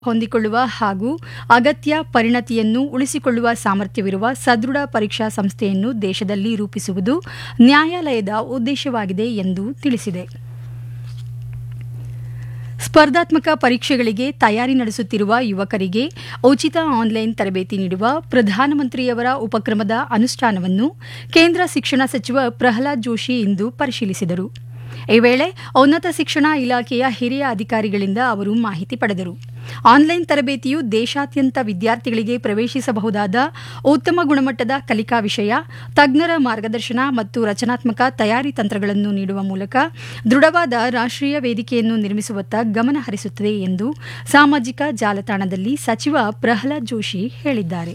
ಹೊಂದಿಕೊಳ್ಳುವ ಹಾಗೂ ಅಗತ್ಯ ಪರಿಣತಿಯನ್ನು ಉಳಿಸಿಕೊಳ್ಳುವ ಸಾಮರ್ಥ್ಯವಿರುವ ಸದೃಢ ಪರೀಕ್ಷಾ ಸಂಸ್ಥೆಯನ್ನು ದೇಶದಲ್ಲಿ ರೂಪಿಸುವುದು ನ್ಯಾಯಾಲಯದ ಉದ್ದೇಶವಾಗಿದೆ ಎಂದು ತಿಳಿಸಿದೆ ಸ್ಪರ್ಧಾತ್ಮಕ ಪರೀಕ್ಷೆಗಳಿಗೆ ತಯಾರಿ ನಡೆಸುತ್ತಿರುವ ಯುವಕರಿಗೆ ಉಚಿತ ಆನ್ಲೈನ್ ತರಬೇತಿ ನೀಡುವ ಪ್ರಧಾನಮಂತ್ರಿಯವರ ಉಪಕ್ರಮದ ಅನುಷ್ಠಾನವನ್ನು ಕೇಂದ್ರ ಶಿಕ್ಷಣ ಸಚಿವ ಪ್ರಹ್ಲಾದ್ ಜೋಶಿ ಇಂದು ಪರಿಶೀಲಿಸಿದರು ಈ ವೇಳೆ ಉನ್ನತ ಶಿಕ್ಷಣ ಇಲಾಖೆಯ ಹಿರಿಯ ಅಧಿಕಾರಿಗಳಿಂದ ಅವರು ಮಾಹಿತಿ ಪಡೆದರು ಆನ್ಲೈನ್ ತರಬೇತಿಯು ದೇಶಾದ್ಯಂತ ವಿದ್ಯಾರ್ಥಿಗಳಿಗೆ ಪ್ರವೇಶಿಸಬಹುದಾದ ಉತ್ತಮ ಗುಣಮಟ್ಟದ ಕಲಿಕಾ ವಿಷಯ ತಜ್ಞರ ಮಾರ್ಗದರ್ಶನ ಮತ್ತು ರಚನಾತ್ಮಕ ತಯಾರಿ ತಂತ್ರಗಳನ್ನು ನೀಡುವ ಮೂಲಕ ದೃಢವಾದ ರಾಷ್ಟ್ರೀಯ ವೇದಿಕೆಯನ್ನು ನಿರ್ಮಿಸುವತ್ತ ಗಮನ ಹರಿಸುತ್ತದೆ ಎಂದು ಸಾಮಾಜಿಕ ಜಾಲತಾಣದಲ್ಲಿ ಸಚಿವ ಪ್ರಹ್ಲಾದ್ ಜೋಶಿ ಹೇಳಿದ್ದಾರೆ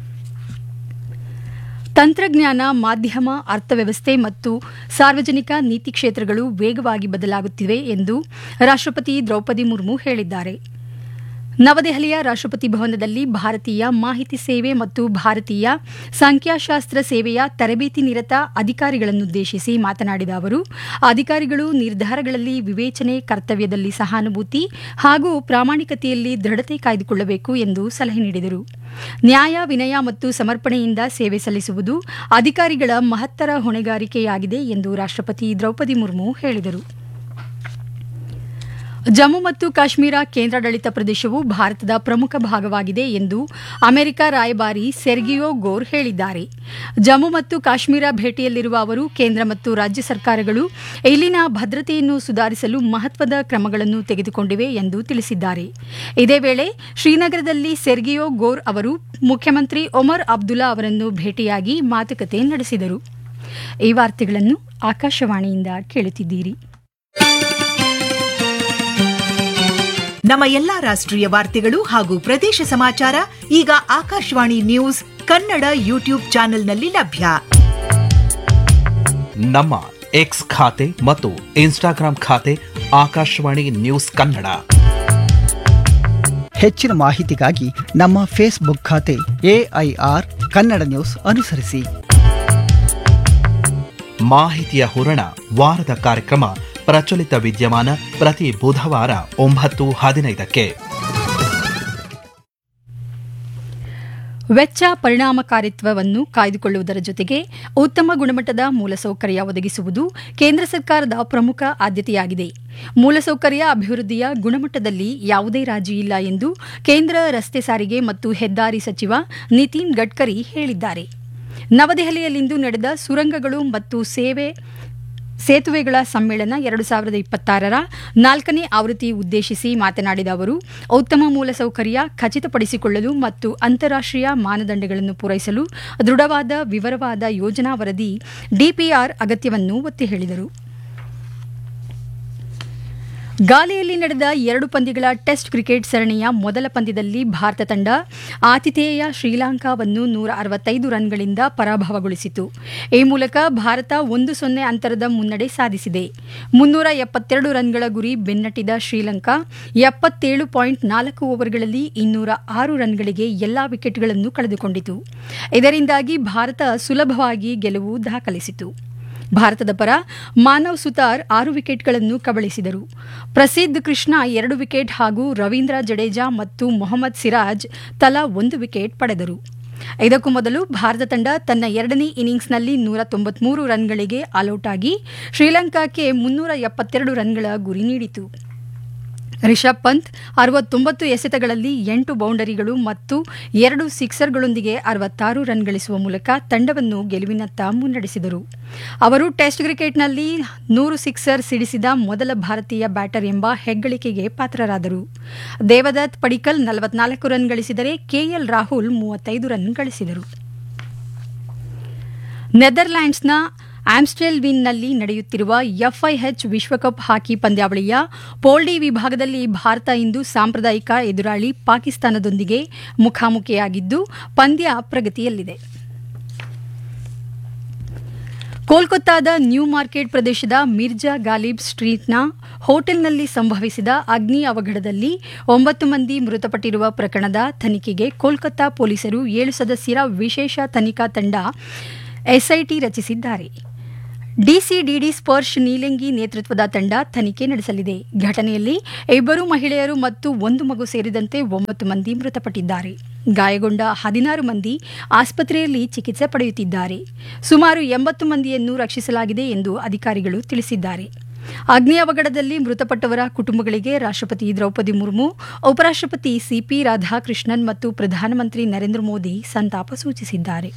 ತಂತ್ರಜ್ಞಾನ ಮಾಧ್ಯಮ ಅರ್ಥವ್ಯವಸ್ಥೆ ಮತ್ತು ಸಾರ್ವಜನಿಕ ನೀತಿ ಕ್ಷೇತ್ರಗಳು ವೇಗವಾಗಿ ಬದಲಾಗುತ್ತಿವೆ ಎಂದು ರಾಷ್ಟ್ರಪತಿ ದ್ರೌಪದಿ ಮುರ್ಮು ಹೇಳಿದ್ದಾರೆ ನವದೆಹಲಿಯ ರಾಷ್ಟ್ರಪತಿ ಭವನದಲ್ಲಿ ಭಾರತೀಯ ಮಾಹಿತಿ ಸೇವೆ ಮತ್ತು ಭಾರತೀಯ ಸಂಖ್ಯಾಶಾಸ್ತ್ರ ಸೇವೆಯ ತರಬೇತಿ ನಿರತ ಅಧಿಕಾರಿಗಳನ್ನುದ್ದೇಶಿಸಿ ಮಾತನಾಡಿದ ಅವರು ಅಧಿಕಾರಿಗಳು ನಿರ್ಧಾರಗಳಲ್ಲಿ ವಿವೇಚನೆ ಕರ್ತವ್ಯದಲ್ಲಿ ಸಹಾನುಭೂತಿ ಹಾಗೂ ಪ್ರಾಮಾಣಿಕತೆಯಲ್ಲಿ ದೃಢತೆ ಕಾಯ್ದುಕೊಳ್ಳಬೇಕು ಎಂದು ಸಲಹೆ ನೀಡಿದರು ನ್ಯಾಯ ವಿನಯ ಮತ್ತು ಸಮರ್ಪಣೆಯಿಂದ ಸೇವೆ ಸಲ್ಲಿಸುವುದು ಅಧಿಕಾರಿಗಳ ಮಹತ್ತರ ಹೊಣೆಗಾರಿಕೆಯಾಗಿದೆ ಎಂದು ರಾಷ್ಟ್ರಪತಿ ದ್ರೌಪದಿ ಮುರ್ಮು ಹೇಳಿದರು ಜಮ್ಮು ಮತ್ತು ಕಾಶ್ಮೀರ ಕೇಂದ್ರಾಡಳಿತ ಪ್ರದೇಶವು ಭಾರತದ ಪ್ರಮುಖ ಭಾಗವಾಗಿದೆ ಎಂದು ಅಮೆರಿಕ ರಾಯಭಾರಿ ಸೆರ್ಗಿಯೋ ಗೋರ್ ಹೇಳಿದ್ದಾರೆ ಜಮ್ಮು ಮತ್ತು ಕಾಶ್ಮೀರ ಭೇಟಿಯಲ್ಲಿರುವ ಅವರು ಕೇಂದ್ರ ಮತ್ತು ರಾಜ್ಯ ಸರ್ಕಾರಗಳು ಇಲ್ಲಿನ ಭದ್ರತೆಯನ್ನು ಸುಧಾರಿಸಲು ಮಹತ್ವದ ಕ್ರಮಗಳನ್ನು ತೆಗೆದುಕೊಂಡಿವೆ ಎಂದು ತಿಳಿಸಿದ್ದಾರೆ ಇದೇ ವೇಳೆ ಶ್ರೀನಗರದಲ್ಲಿ ಸೆರ್ಗಿಯೋ ಗೋರ್ ಅವರು ಮುಖ್ಯಮಂತ್ರಿ ಒಮರ್ ಅಬ್ದುಲ್ಲಾ ಅವರನ್ನು ಭೇಟಿಯಾಗಿ ಮಾತುಕತೆ ನಡೆಸಿದರು ಈ ವಾರ್ತೆಗಳನ್ನು ಆಕಾಶವಾಣಿಯಿಂದ ಕೇಳುತ್ತಿದ್ದೀರಿ ನಮ್ಮ ಎಲ್ಲಾ ರಾಷ್ಟ್ರೀಯ ವಾರ್ತೆಗಳು ಹಾಗೂ ಪ್ರದೇಶ ಸಮಾಚಾರ ಈಗ ಆಕಾಶವಾಣಿ ನ್ಯೂಸ್ ಕನ್ನಡ ಯೂಟ್ಯೂಬ್ ಚಾನೆಲ್ನಲ್ಲಿ ಲಭ್ಯ ನಮ್ಮ ಎಕ್ಸ್ ಖಾತೆ ಮತ್ತು ಇನ್ಸ್ಟಾಗ್ರಾಂ ಖಾತೆ ಆಕಾಶವಾಣಿ ನ್ಯೂಸ್ ಕನ್ನಡ ಹೆಚ್ಚಿನ ಮಾಹಿತಿಗಾಗಿ ನಮ್ಮ ಫೇಸ್ಬುಕ್ ಖಾತೆ ಎಐಆರ್ ಕನ್ನಡ ನ್ಯೂಸ್ ಅನುಸರಿಸಿ ಮಾಹಿತಿಯ ಹೂರಣ ವಾರದ ಕಾರ್ಯಕ್ರಮ ಪ್ರಚಲಿತ ವಿದ್ಯಮಾನ ಪ್ರತಿ ಬುಧವಾರ ಒಂಬತ್ತು ಹದಿನೈದಕ್ಕೆ ವೆಚ್ಚ ಪರಿಣಾಮಕಾರಿತ್ವವನ್ನು ಕಾಯ್ದುಕೊಳ್ಳುವುದರ ಜೊತೆಗೆ ಉತ್ತಮ ಗುಣಮಟ್ಟದ ಮೂಲಸೌಕರ್ಯ ಒದಗಿಸುವುದು ಕೇಂದ್ರ ಸರ್ಕಾರದ ಪ್ರಮುಖ ಆದ್ಯತೆಯಾಗಿದೆ ಮೂಲಸೌಕರ್ಯ ಅಭಿವೃದ್ಧಿಯ ಗುಣಮಟ್ಟದಲ್ಲಿ ಯಾವುದೇ ರಾಜಿ ಇಲ್ಲ ಎಂದು ಕೇಂದ್ರ ರಸ್ತೆ ಸಾರಿಗೆ ಮತ್ತು ಹೆದ್ದಾರಿ ಸಚಿವ ನಿತಿನ್ ಗಡ್ಕರಿ ಹೇಳಿದ್ದಾರೆ ನವದೆಹಲಿಯಲ್ಲಿಂದು ನಡೆದ ಸುರಂಗಗಳು ಮತ್ತು ಸೇವೆ ಸೇತುವೆಗಳ ಸಮ್ಮೇಳನ ಎರಡು ಸಾವಿರದ ಇಪ್ಪತ್ತಾರರ ನಾಲ್ಕನೇ ಆವೃತ್ತಿ ಉದ್ದೇಶಿಸಿ ಮಾತನಾಡಿದ ಅವರು ಉತ್ತಮ ಮೂಲಸೌಕರ್ಯ ಖಚಿತಪಡಿಸಿಕೊಳ್ಳಲು ಮತ್ತು ಅಂತಾರಾಷ್ಟ್ರೀಯ ಮಾನದಂಡಗಳನ್ನು ಪೂರೈಸಲು ದೃಢವಾದ ವಿವರವಾದ ಯೋಜನಾ ವರದಿ ಡಿಪಿಆರ್ ಅಗತ್ಯವನ್ನು ಒತ್ತಿ ಹೇಳಿದರು ಗಾಲೆಯಲ್ಲಿ ನಡೆದ ಎರಡು ಪಂದ್ಯಗಳ ಟೆಸ್ಟ್ ಕ್ರಿಕೆಟ್ ಸರಣಿಯ ಮೊದಲ ಪಂದ್ಯದಲ್ಲಿ ಭಾರತ ತಂಡ ಆತಿಥೇಯ ಶ್ರೀಲಂಕಾವನ್ನು ನೂರ ಅರವತ್ತೈದು ರನ್ಗಳಿಂದ ಪರಾಭವಗೊಳಿಸಿತು ಈ ಮೂಲಕ ಭಾರತ ಒಂದು ಸೊನ್ನೆ ಅಂತರದ ಮುನ್ನಡೆ ಸಾಧಿಸಿದೆ ಮುನ್ನೂರ ಎಪ್ಪತ್ತೆರಡು ರನ್ಗಳ ಗುರಿ ಬೆನ್ನಟ್ಟಿದ ಶ್ರೀಲಂಕಾ ಎಪ್ಪತ್ತೇಳು ಪಾಯಿಂಟ್ ನಾಲ್ಕು ಓವರ್ಗಳಲ್ಲಿ ಇನ್ನೂರ ಆರು ರನ್ಗಳಿಗೆ ಎಲ್ಲಾ ವಿಕೆಟ್ಗಳನ್ನು ಕಳೆದುಕೊಂಡಿತು ಇದರಿಂದಾಗಿ ಭಾರತ ಸುಲಭವಾಗಿ ಗೆಲುವು ದಾಖಲಿಸಿತು ಭಾರತದ ಪರ ಮಾನವ್ ಸುತಾರ್ ಆರು ವಿಕೆಟ್ಗಳನ್ನು ಕಬಳಿಸಿದರು ಪ್ರಸಿದ್ಧ ಕೃಷ್ಣ ಎರಡು ವಿಕೆಟ್ ಹಾಗೂ ರವೀಂದ್ರ ಜಡೇಜಾ ಮತ್ತು ಮೊಹಮ್ಮದ್ ಸಿರಾಜ್ ತಲಾ ಒಂದು ವಿಕೆಟ್ ಪಡೆದರು ಇದಕ್ಕೂ ಮೊದಲು ಭಾರತ ತಂಡ ತನ್ನ ಎರಡನೇ ಇನ್ನಿಂಗ್ಸ್ನಲ್ಲಿ ನೂರ ತೊಂಬತ್ಮೂರು ರನ್ಗಳಿಗೆ ಆಲ್ಔಟ್ ಆಗಿ ಶ್ರೀಲಂಕಾಕ್ಕೆ ಮುನ್ನೂರ ಎಪ್ಪತ್ತೆರಡು ರನ್ಗಳ ಗುರಿ ನೀಡಿತು ರಿಷಬ್ ಪಂತ್ ಅರವತ್ತೊಂಬತ್ತು ಎಸೆತಗಳಲ್ಲಿ ಎಂಟು ಬೌಂಡರಿಗಳು ಮತ್ತು ಎರಡು ಸಿಕ್ಸರ್ಗಳೊಂದಿಗೆ ಅರವತ್ತಾರು ರನ್ ಗಳಿಸುವ ಮೂಲಕ ತಂಡವನ್ನು ಗೆಲುವಿನತ್ತ ಮುನ್ನಡೆಸಿದರು ಅವರು ಟೆಸ್ಟ್ ಕ್ರಿಕೆಟ್ನಲ್ಲಿ ನೂರು ಸಿಕ್ಸರ್ ಸಿಡಿಸಿದ ಮೊದಲ ಭಾರತೀಯ ಬ್ಯಾಟರ್ ಎಂಬ ಹೆಗ್ಗಳಿಕೆಗೆ ಪಾತ್ರರಾದರು ದೇವದತ್ ಪಡಿಕಲ್ ನಲವತ್ನಾಲ್ಕು ರನ್ ಗಳಿಸಿದರೆ ಕೆಎಲ್ ರಾಹುಲ್ ಮೂವತ್ತೈದು ರನ್ ಗಳಿಸಿದರು ನೆದರ್ಲ್ಯಾಂಡ್ಸ್ನ ಆಮ್ಸ್ಟೆಲ್ವಿನ್ನಲ್ಲಿ ನಡೆಯುತ್ತಿರುವ ಎಫ್ಐಎಚ್ ವಿಶ್ವಕಪ್ ಹಾಕಿ ಪಂದ್ಯಾವಳಿಯ ಪೋಲ್ಡಿ ವಿಭಾಗದಲ್ಲಿ ಭಾರತ ಇಂದು ಸಾಂಪ್ರದಾಯಿಕ ಎದುರಾಳಿ ಪಾಕಿಸ್ತಾನದೊಂದಿಗೆ ಮುಖಾಮುಖಿಯಾಗಿದ್ದು ಪಂದ್ಯ ಪ್ರಗತಿಯಲ್ಲಿದೆ ಕೋಲ್ಕತ್ತಾದ ನ್ಯೂ ಮಾರ್ಕೆಟ್ ಪ್ರದೇಶದ ಮಿರ್ಜಾ ಗಾಲಿಬ್ ಸ್ಟ್ರೀಟ್ನ ಹೋಟೆಲ್ನಲ್ಲಿ ಸಂಭವಿಸಿದ ಅಗ್ನಿ ಅವಘಡದಲ್ಲಿ ಒಂಬತ್ತು ಮಂದಿ ಮೃತಪಟ್ಟಿರುವ ಪ್ರಕರಣದ ತನಿಖೆಗೆ ಕೋಲ್ಕತ್ತಾ ಪೊಲೀಸರು ಏಳು ಸದಸ್ಯರ ವಿಶೇಷ ತನಿಖಾ ತಂಡ ಎಸ್ಐಟಿ ರಚಿಸಿದ್ದಾರೆ ಡಿಸಿಡಿಡಿ ಸ್ಪರ್ಶ್ ನೀಲೆಂಗಿ ನೇತೃತ್ವದ ತಂಡ ತನಿಖೆ ನಡೆಸಲಿದೆ ಘಟನೆಯಲ್ಲಿ ಇಬ್ಬರು ಮಹಿಳೆಯರು ಮತ್ತು ಒಂದು ಮಗು ಸೇರಿದಂತೆ ಒಂಬತ್ತು ಮಂದಿ ಮೃತಪಟ್ಟಿದ್ದಾರೆ ಗಾಯಗೊಂಡ ಹದಿನಾರು ಮಂದಿ ಆಸ್ಪತ್ರೆಯಲ್ಲಿ ಚಿಕಿತ್ಸೆ ಪಡೆಯುತ್ತಿದ್ದಾರೆ ಸುಮಾರು ಎಂಬತ್ತು ಮಂದಿಯನ್ನು ರಕ್ಷಿಸಲಾಗಿದೆ ಎಂದು ಅಧಿಕಾರಿಗಳು ತಿಳಿಸಿದ್ದಾರೆ ಅಗ್ನಿ ಅವಘಡದಲ್ಲಿ ಮೃತಪಟ್ಟವರ ಕುಟುಂಬಗಳಿಗೆ ರಾಷ್ಟ್ರಪತಿ ದ್ರೌಪದಿ ಮುರ್ಮು ಉಪರಾಷ್ಟ್ರಪತಿ ಸಿಪಿ ರಾಧಾಕೃಷ್ಣನ್ ಮತ್ತು ಪ್ರಧಾನಮಂತ್ರಿ ನರೇಂದ್ರ ಮೋದಿ ಸಂತಾಪ ಸೂಚಿಸಿದ್ದಾರೆ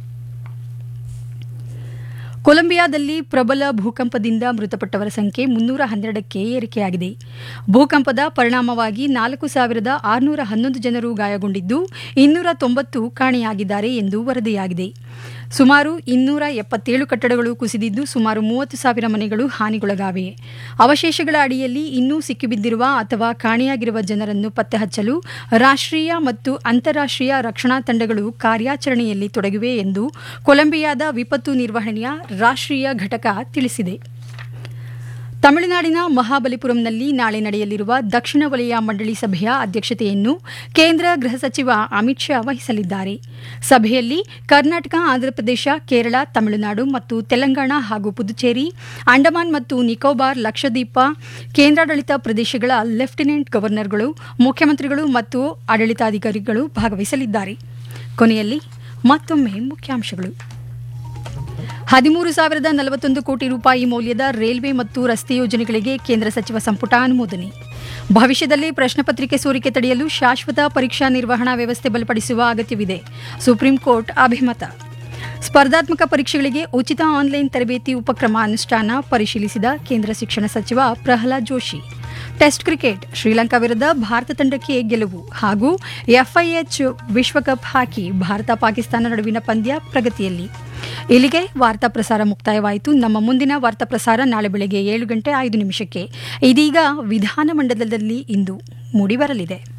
ಕೊಲಂಬಿಯಾದಲ್ಲಿ ಪ್ರಬಲ ಭೂಕಂಪದಿಂದ ಮೃತಪಟ್ಟವರ ಸಂಖ್ಯೆ ಮುನ್ನೂರ ಹನ್ನೆರಡಕ್ಕೆ ಏರಿಕೆಯಾಗಿದೆ ಭೂಕಂಪದ ಪರಿಣಾಮವಾಗಿ ನಾಲ್ಕು ಸಾವಿರದ ಆರುನೂರ ಹನ್ನೊಂದು ಜನರು ಗಾಯಗೊಂಡಿದ್ದು ಇನ್ನೂರ ತೊಂಬತ್ತು ಕಾಣೆಯಾಗಿದ್ದಾರೆ ಎಂದು ವರದಿಯಾಗಿದೆ ಸುಮಾರು ಇನ್ನೂರ ಎಪ್ಪತ್ತೇಳು ಕಟ್ಟಡಗಳು ಕುಸಿದಿದ್ದು ಸುಮಾರು ಮೂವತ್ತು ಸಾವಿರ ಮನೆಗಳು ಹಾನಿಗೊಳಗಾಗಿವೆ ಅವಶೇಷಗಳ ಅಡಿಯಲ್ಲಿ ಇನ್ನೂ ಸಿಕ್ಕಿಬಿದ್ದಿರುವ ಅಥವಾ ಕಾಣೆಯಾಗಿರುವ ಜನರನ್ನು ಪತ್ತೆ ಹಚ್ಚಲು ರಾಷ್ಟ್ರೀಯ ಮತ್ತು ಅಂತಾರಾಷ್ಟ್ರೀಯ ರಕ್ಷಣಾ ತಂಡಗಳು ಕಾರ್ಯಾಚರಣೆಯಲ್ಲಿ ತೊಡಗಿವೆ ಎಂದು ಕೊಲಂಬಿಯಾದ ವಿಪತ್ತು ನಿರ್ವಹಣೆಯ ರಾಷ್ಟ್ರೀಯ ಘಟಕ ತಿಳಿಸಿದೆ ತಮಿಳುನಾಡಿನ ಮಹಾಬಲಿಪುರಂನಲ್ಲಿ ನಾಳೆ ನಡೆಯಲಿರುವ ದಕ್ಷಿಣ ವಲಯ ಮಂಡಳಿ ಸಭೆಯ ಅಧ್ಯಕ್ಷತೆಯನ್ನು ಕೇಂದ್ರ ಗೃಹ ಸಚಿವ ಅಮಿತ್ ಶಾ ವಹಿಸಲಿದ್ದಾರೆ ಸಭೆಯಲ್ಲಿ ಕರ್ನಾಟಕ ಆಂಧ್ರಪ್ರದೇಶ ಕೇರಳ ತಮಿಳುನಾಡು ಮತ್ತು ತೆಲಂಗಾಣ ಹಾಗೂ ಪುದುಚೇರಿ ಅಂಡಮಾನ್ ಮತ್ತು ನಿಕೋಬಾರ್ ಲಕ್ಷದ್ವೀಪ ಕೇಂದ್ರಾಡಳಿತ ಪ್ರದೇಶಗಳ ಲೆಫ್ಟಿನೆಂಟ್ ಗವರ್ನರ್ಗಳು ಮುಖ್ಯಮಂತ್ರಿಗಳು ಮತ್ತು ಆಡಳಿತಾಧಿಕಾರಿಗಳು ಭಾಗವಹಿಸಲಿದ್ದಾರೆ ಕೊನೆಯಲ್ಲಿ ಮತ್ತೊಮ್ಮೆ ಮುಖ್ಯಾಂಶಗಳು ಹದಿಮೂರು ಸಾವಿರದ ನಲವತ್ತೊಂದು ಕೋಟಿ ರೂಪಾಯಿ ಮೌಲ್ಯದ ರೈಲ್ವೆ ಮತ್ತು ರಸ್ತೆ ಯೋಜನೆಗಳಿಗೆ ಕೇಂದ್ರ ಸಚಿವ ಸಂಪುಟ ಅನುಮೋದನೆ ಭವಿಷ್ಯದಲ್ಲಿ ಪ್ರಶ್ನೆ ಪತ್ರಿಕೆ ಸೋರಿಕೆ ತಡೆಯಲು ಶಾಶ್ವತ ಪರೀಕ್ಷಾ ನಿರ್ವಹಣಾ ವ್ಯವಸ್ಥೆ ಬಲಪಡಿಸುವ ಅಗತ್ಯವಿದೆ ಸುಪ್ರೀಂ ಕೋರ್ಟ್ ಅಭಿಮತ ಸ್ಪರ್ಧಾತ್ಮಕ ಪರೀಕ್ಷೆಗಳಿಗೆ ಉಚಿತ ಆನ್ಲೈನ್ ತರಬೇತಿ ಉಪಕ್ರಮ ಅನುಷ್ಠಾನ ಪರಿಶೀಲಿಸಿದ ಕೇಂದ್ರ ಶಿಕ್ಷಣ ಸಚಿವ ಪ್ರಹ್ಲಾದ್ ಜೋಶಿ ಟೆಸ್ಟ್ ಕ್ರಿಕೆಟ್ ಶ್ರೀಲಂಕಾ ವಿರುದ್ಧ ಭಾರತ ತಂಡಕ್ಕೆ ಗೆಲುವು ಹಾಗೂ ಎಫ್ಐಎಚ್ ವಿಶ್ವಕಪ್ ಹಾಕಿ ಭಾರತ ಪಾಕಿಸ್ತಾನ ನಡುವಿನ ಪಂದ್ಯ ಪ್ರಗತಿಯಲ್ಲಿ ಇಲ್ಲಿಗೆ ವಾರ್ತಾ ಪ್ರಸಾರ ಮುಕ್ತಾಯವಾಯಿತು ನಮ್ಮ ಮುಂದಿನ ವಾರ್ತಾ ಪ್ರಸಾರ ನಾಳೆ ಬೆಳಗ್ಗೆ ಏಳು ಗಂಟೆ ಐದು ನಿಮಿಷಕ್ಕೆ ಇದೀಗ ವಿಧಾನಮಂಡಲದಲ್ಲಿ ಇಂದು ಮೂಡಿಬರಲಿದೆ